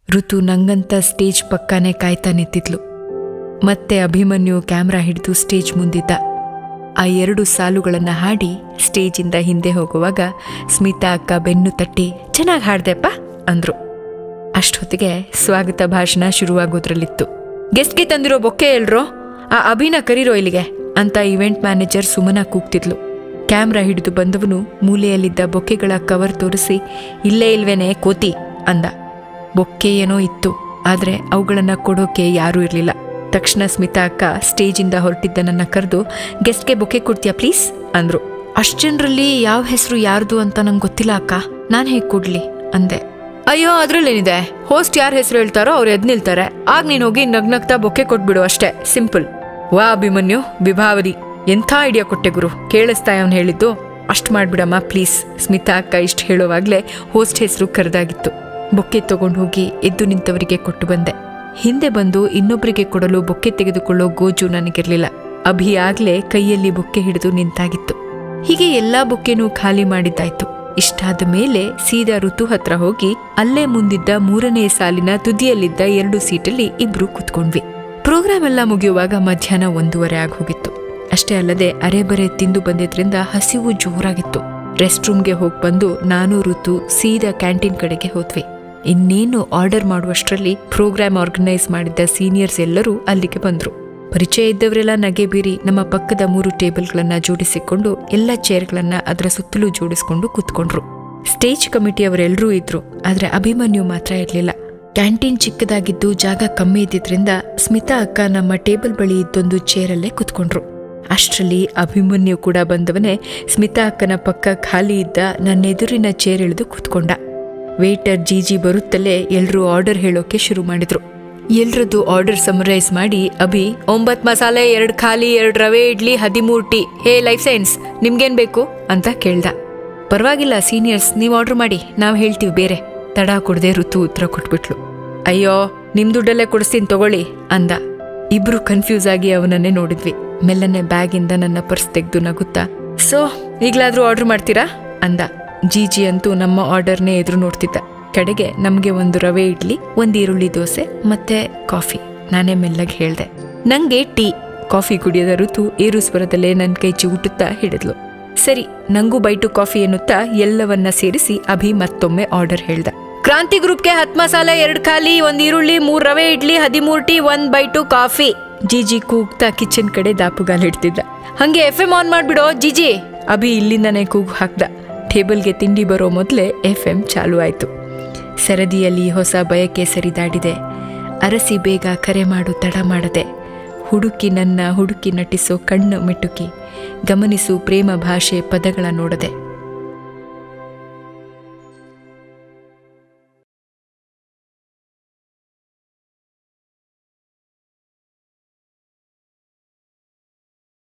ಋತು ನಂಗಂತ ಸ್ಟೇಜ್ ಪಕ್ಕನೇ ಕಾಯ್ತಾ ನಿಂತಿದ್ಲು ಮತ್ತೆ ಅಭಿಮನ್ಯು ಕ್ಯಾಮ್ರಾ ಹಿಡಿದು ಸ್ಟೇಜ್ ಮುಂದಿದ್ದ ಆ ಎರಡು ಸಾಲುಗಳನ್ನು ಹಾಡಿ ಸ್ಟೇಜಿಂದ ಹಿಂದೆ ಹೋಗುವಾಗ ಸ್ಮಿತಾ ಅಕ್ಕ ಬೆನ್ನು ತಟ್ಟಿ ಚೆನ್ನಾಗಿ ಹಾಡ್ದೆಪ್ಪ ಅಂದ್ರು ಅಷ್ಟೊತ್ತಿಗೆ ಸ್ವಾಗತ ಭಾಷಣ ಶುರುವಾಗೋದ್ರಲ್ಲಿತ್ತು ಗೆಸ್ಟ್ಗೆ ತಂದಿರೋ ಬೊಕ್ಕೆ ಎಲ್ರೋ ಆ ಅಭಿನ ಕರೀರೋ ಇಲ್ಲಿಗೆ ಅಂತ ಇವೆಂಟ್ ಮ್ಯಾನೇಜರ್ ಸುಮನ ಕೂಗ್ತಿದ್ಲು ಕ್ಯಾಮ್ರಾ ಹಿಡಿದು ಬಂದವನು ಮೂಲೆಯಲ್ಲಿದ್ದ ಬೊಕ್ಕೆಗಳ ಕವರ್ ತೋರಿಸಿ ಇಲ್ಲೇ ಇಲ್ವೇನೆ ಕೋತಿ ಅಂದ ಬೊಕ್ಕೆ ಏನೋ ಇತ್ತು ಆದ್ರೆ ಅವುಗಳನ್ನ ಕೊಡೋಕೆ ಯಾರೂ ಇರಲಿಲ್ಲ ತಕ್ಷಣ ಸ್ಮಿತಾ ಅಕ್ಕ ಸ್ಟೇಜಿಂದ ಹೊರಟಿದ್ದ ನನ್ನ ಕರೆದು ಗೆಸ್ಟ್ಗೆ ಬೊಕ್ಕೆ ಕೊಡ್ತೀಯಾ ಪ್ಲೀಸ್ ಅಂದ್ರು ಅಷ್ಟ್ ಜನರಲ್ಲಿ ಯಾವ ಹೆಸರು ಯಾರ್ದು ಅಂತ ನಂಗೆ ಗೊತ್ತಿಲ್ಲ ಅಕ್ಕ ನಾನು ಹೇಗೆ ಕೊಡ್ಲಿ ಅಂದೆ ಅಯ್ಯೋ ಅದ್ರಲ್ಲೇನಿದೆ ಹೋಸ್ಟ್ ಯಾರ ಹೆಸರು ಹೇಳ್ತಾರೋ ಅವ್ರು ಎದ್ ನಿಲ್ತಾರೆ ಆಗ ನೀನು ಹೋಗಿ ನಗ್ನಗ್ತಾ ಬೊಕ್ಕೆ ಕೊಟ್ಬಿಡು ಅಷ್ಟೇ ಸಿಂಪಲ್ ವಾ ಅಭಿಮನ್ಯು ವಿಭಾವರಿ ಎಂಥ ಐಡಿಯಾ ಕೊಟ್ಟೆ ಗುರು ಕೇಳಿಸ್ತಾ ಅವನು ಹೇಳಿದ್ದು ಅಷ್ಟು ಮಾಡ್ಬಿಡಮ್ಮ ಪ್ಲೀಸ್ ಸ್ಮಿತಾ ಅಕ್ಕ ಇಷ್ಟು ಹೇಳೋವಾಗ್ಲೇ ಹೋಸ್ಟ್ ಹೆಸರು ಕರೆದಾಗಿತ್ತು ಬೊಕ್ಕೆ ತಗೊಂಡು ಹೋಗಿ ಎದ್ದು ನಿಂತವರಿಗೆ ಕೊಟ್ಟು ಬಂದೆ ಹಿಂದೆ ಬಂದು ಇನ್ನೊಬ್ಬರಿಗೆ ಕೊಡಲು ಬೊಕ್ಕೆ ತೆಗೆದುಕೊಳ್ಳೋ ಗೋಜು ನನಗಿರ್ಲಿಲ್ಲ ಅಭಿ ಆಗ್ಲೇ ಕೈಯಲ್ಲಿ ಬೊಕ್ಕೆ ಹಿಡಿದು ನಿಂತಾಗಿತ್ತು ಹೀಗೆ ಎಲ್ಲಾ ಬೊಕ್ಕೆನೂ ಖಾಲಿ ಮಾಡಿದ್ದಾಯ್ತು ಇಷ್ಟಾದ ಮೇಲೆ ಸೀದಾ ಋತು ಹತ್ರ ಹೋಗಿ ಅಲ್ಲೇ ಮುಂದಿದ್ದ ಮೂರನೇ ಸಾಲಿನ ತುದಿಯಲ್ಲಿದ್ದ ಎರಡು ಸೀಟಲ್ಲಿ ಇಬ್ರು ಕುತ್ಕೊಂಡ್ವಿ ಪ್ರೋಗ್ರಾಮ್ ಎಲ್ಲ ಮುಗಿಯುವಾಗ ಮಧ್ಯಾಹ್ನ ಒಂದೂವರೆ ಆಗಿ ಹೋಗಿತ್ತು ಅಷ್ಟೇ ಅಲ್ಲದೆ ಅರೆಬರೆ ತಿಂದು ಬಂದಿದ್ರಿಂದ ಹಸಿವು ಜೋರಾಗಿತ್ತು ರೆಸ್ಟ್ ರೂಮ್ಗೆ ಹೋಗಿ ಬಂದು ನಾನು ಋತು ಸೀದಾ ಕ್ಯಾಂಟೀನ್ ಕಡೆಗೆ ಹೋದ್ವಿ ಇನ್ನೇನು ಆರ್ಡರ್ ಮಾಡುವಷ್ಟರಲ್ಲಿ ಪ್ರೋಗ್ರಾಮ್ ಆರ್ಗನೈಸ್ ಮಾಡಿದ್ದ ಸೀನಿಯರ್ಸ್ ಎಲ್ಲರೂ ಅಲ್ಲಿಗೆ ಬಂದ್ರು ಪರಿಚಯ ಇದ್ದವರೆಲ್ಲ ನಗೆ ಬೀರಿ ನಮ್ಮ ಪಕ್ಕದ ಮೂರು ಟೇಬಲ್ಗಳನ್ನ ಜೋಡಿಸಿಕೊಂಡು ಎಲ್ಲ ಚೇರ್ಗಳನ್ನ ಅದರ ಸುತ್ತಲೂ ಜೋಡಿಸ್ಕೊಂಡು ಕೂತ್ಕೊಂಡ್ರು ಸ್ಟೇಜ್ ಕಮಿಟಿಯವರೆಲ್ಲರೂ ಇದ್ರು ಆದ್ರೆ ಅಭಿಮನ್ಯು ಮಾತ್ರ ಇರಲಿಲ್ಲ ಕ್ಯಾಂಟೀನ್ ಚಿಕ್ಕದಾಗಿದ್ದು ಜಾಗ ಕಮ್ಮಿ ಇದ್ದಿದ್ರಿಂದ ಸ್ಮಿತಾ ಅಕ್ಕ ನಮ್ಮ ಟೇಬಲ್ ಬಳಿ ಇದ್ದೊಂದು ಚೇರಲ್ಲೇ ಕುತ್ಕೊಂಡ್ರು ಅಷ್ಟರಲ್ಲಿ ಅಭಿಮನ್ಯು ಕೂಡ ಬಂದವನೇ ಸ್ಮಿತಾ ಅಕ್ಕನ ಪಕ್ಕ ಖಾಲಿ ಇದ್ದ ನನ್ನ ಎದುರಿನ ಚೇರ್ ಇಳಿದು ಕೂತ್ಕೊಂಡ ವೇಟರ್ ಜೀಜಿ ಬರುತ್ತಲೇ ಎಲ್ರೂ ಆರ್ಡರ್ ಹೇಳೋಕೆ ಶುರು ಮಾಡಿದ್ರು ಎಲ್ರದ್ದು ಆರ್ಡರ್ ಸಮರೈಸ್ ಮಾಡಿ ಅಭಿ ಒಂಬತ್ ಮಸಾಲೆ ಎರಡ್ ಖಾಲಿ ಎರಡ್ ರವೆ ಇಡ್ಲಿ ಹದಿಮೂರು ಟೀ ಹೇ ಲೈಫ್ ಸೈನ್ಸ್ ನಿಮ್ಗೇನ್ ಬೇಕು ಅಂತ ಕೇಳ್ದ ಪರವಾಗಿಲ್ಲ ಸೀನಿಯರ್ಸ್ ನೀವು ಆರ್ಡರ್ ಮಾಡಿ ನಾವು ಹೇಳ್ತೀವಿ ಬೇರೆ ತಡ ಕೊಡದೆ ಋತು ಉತ್ತರ ಕೊಟ್ಬಿಟ್ಲು ಅಯ್ಯೋ ನಿಮ್ ದುಡ್ಡಲ್ಲೇ ಕೊಡಿಸ್ತೀನಿ ತಗೊಳ್ಳಿ ಅಂದ ಇಬ್ರು ಕನ್ಫ್ಯೂಸ್ ಆಗಿ ಅವನನ್ನೇ ನೋಡಿದ್ವಿ ಮೆಲ್ಲನೆ ಬ್ಯಾಗಿಂದ ನನ್ನ ಪರ್ಸ್ ತೆಗೆದು ನಗುತ್ತಾ ಸೊ ಈಗ್ಲಾದ್ರೂ ಆರ್ಡರ್ ಮಾಡ್ತೀರಾ ಅಂದ ಜೀಜಿ ಅಂತೂ ನಮ್ಮ ಆರ್ಡರ್ನೇ ಎದುರು ನೋಡ್ತಿದ್ದ ಕಡೆಗೆ ನಮ್ಗೆ ಒಂದು ರವೆ ಇಡ್ಲಿ ಒಂದು ಈರುಳ್ಳಿ ದೋಸೆ ಮತ್ತೆ ಕಾಫಿ ನಾನೇ ಮೆಲ್ಲಗೆ ಹೇಳ್ದೆ ನಂಗೆ ಟೀ ಕಾಫಿ ಕುಡಿಯದ ಋತು ಏರು ಸ್ವರದಲ್ಲೇ ನನ್ನ ಕೈ ಚಿಗುಟುತ್ತಾ ಹಿಡಿದ್ಲು ಸರಿ ನಂಗೂ ಬೈಟು ಕಾಫಿ ಎನ್ನುತ್ತಾ ಎಲ್ಲವನ್ನ ಸೇರಿಸಿ ಅಭಿ ಮತ್ತೊಮ್ಮೆ ಆರ್ಡರ್ ಹೇಳ್ದ ಕ್ರಾಂತಿ ಗ್ರೂಪ್ಗೆ ಹತ್ ಮಸಾಲೆ ಎರಡು ಖಾಲಿ ಒಂದ್ ಈರುಳ್ಳಿ ಮೂರ್ ರವೆ ಇಡ್ಲಿ ಹದಿಮೂರು ಟೀ ಒಂದ್ ಬೈಟು ಕಾಫಿ ಜಿಜಿ ಕೂಗ್ತಾ ಕಿಚನ್ ಕಡೆ ದಾಪುಗಾಲ್ ಇಡ್ತಿದ್ದ ಹಂಗೆ ಎಫ್ ಎಂ ಆನ್ ಮಾಡ್ಬಿಡೋ ಜಿಜಿ ಅಭಿ ಇಲ್ಲಿಂದನೇ ಕೂಗು ಹಾಕ್ದ ಟೇಬಲ್ಗೆ ತಿಂಡಿ ಬರೋ ಮೊದಲೇ ಎಫ್ ಎಂ ಚಾಲು ಆಯ್ತು ಸರದಿಯಲ್ಲಿ ಹೊಸ ಬಯಕೆ ಸರಿದಾಡಿದೆ ಅರಸಿ ಬೇಗ ಕರೆ ಮಾಡು ತಡ ಮಾಡದೆ ಹುಡುಕಿ ನನ್ನ ಹುಡುಕಿ ನಟಿಸೋ ಕಣ್ಣು ಮಿಟುಕಿ ಗಮನಿಸು ಪ್ರೇಮ ಭಾಷೆ ಪದಗಳ ನೋಡದೆ